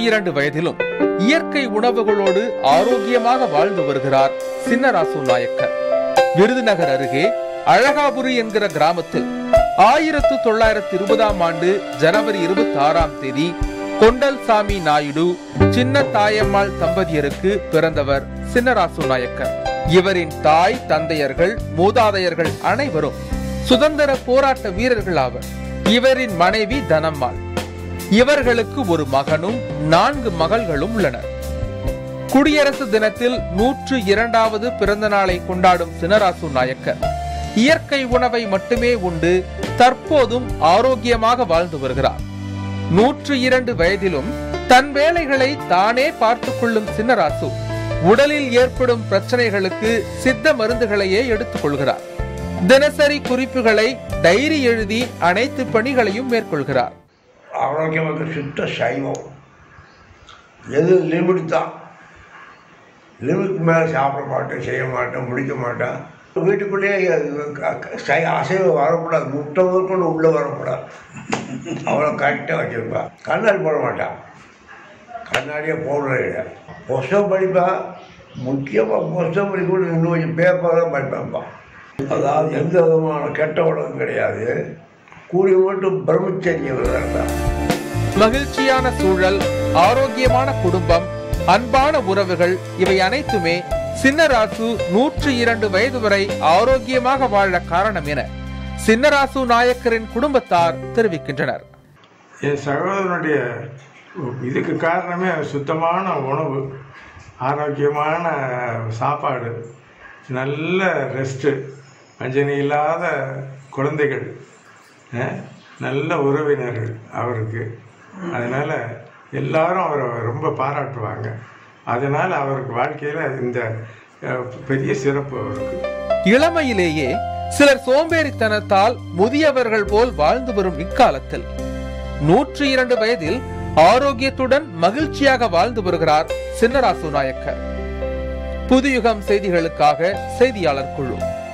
இரண்டு வயதிலும் இயற்கை உணவுகளோடு ஆரோக்கியமாக வாழ்ந்து வருகிறார் சின்னராசு நாயக்கர் விருதுநகர் அருகே அழகாபுரி என்கிற கிராமத்தில் ஆயிரத்து தொள்ளாயிரத்து இருபதாம் ஆண்டு ஜனவரி இருபத்தி ஆறாம் தேதி கொண்டல் சாமி நாயுடு சின்ன தாயம்மாள் தம்பதியருக்கு பிறந்தவர் சின்னராசு நாயக்கர் இவரின் தாய் தந்தையர்கள் மூதாதையர்கள் அனைவரும் சுதந்திர போராட்ட வீரர்கள் ஆவர் இவரின் மனைவி தனம்மாள் இவர்களுக்கு ஒரு மகனும் நான்கு மகள்களும் உள்ளனர் குடியரசு தினத்தில் நூற்று இரண்டாவது பிறந்த நாளை கொண்டாடும் சினராசு நாயக்கர் இயற்கை உணவை மட்டுமே உண்டு தற்போதும் ஆரோக்கியமாக வாழ்ந்து வருகிறார் நூற்று இரண்டு வயதிலும் தன் வேலைகளை தானே பார்த்துக் கொள்ளும் சின்னராசு உடலில் ஏற்படும் பிரச்சனைகளுக்கு சித்த மருந்துகளையே எடுத்துக் கொள்கிறார் தினசரி குறிப்புகளை டைரி எழுதி அனைத்து பணிகளையும் மேற்கொள்கிறார் ஆரோக்கியமாக சுத்த சைவம் எது லிமிட் தான் லிமிட் மேலே சாப்பிட மாட்டேன் செய்ய மாட்டேன் முடிக்க மாட்டேன் வீட்டுக்குள்ளேயே க- க- சை- அசைவம் வரக்கூடாது முட்டை முதற்கொண்டு உள்ளே வரக்கூடாது அவ்வளோ கரெக்டாக வச்சுருப்பேன் கண்ணாடி போட மாட்டான் கண்ணாடியே போடுறே இல்லை புஸ்தகம் படிப்பேன் முக்கியமாக புஸ்தகம் படிக்க கூட இன்னும் கொஞ்சம் பேப்பர் தான் படிப்பேன்ப்பா அதாவது எந்த விதமான கெட்ட உலகம் கிடையாது கூடிய மட்டும் பிரம்மச்சரியம் இருந்தான் மகிழ்ச்சியான சூழல் ஆரோக்கியமான குடும்பம் அன்பான உறவுகள் இவை அனைத்துமே சின்னராசு நூற்று இரண்டு வயது வரை ஆரோக்கியமாக வாழ காரணம் என சின்னராசு நாயக்கரின் குடும்பத்தார் தெரிவிக்கின்றனர் என் சகோதரனுடைய இதுக்கு காரணமே சுத்தமான உணவு ஆரோக்கியமான சாப்பாடு நல்ல ரெஸ்ட்டு வஞ்சனை இல்லாத குழந்தைகள் அஹ், நல்ல உறவினர்கள் அவருக்கு அதனால் எல்லாரும் அவரை ரொம்ப பாராட்டுவாங்க அதனால் அவருக்கு வாழ்க்கையில் இந்த அஹ், பெரிய சிறப்பு அவருக்கு இளமையிலேயே சிலர் சோம்பேறித்தனத்தால் முதியவர்கள் போல் வாழ்ந்து வரும் இக்காலத்தில் நூற்று இரண்டு வயதில் ஆரோக்கியத்துடன் மகிழ்ச்சியாக வாழ்ந்து வருகிறார் சின்னராசு நாயக்கர் புதுயுகம் செய்திகளுக்காக செய்தியாளர் குழு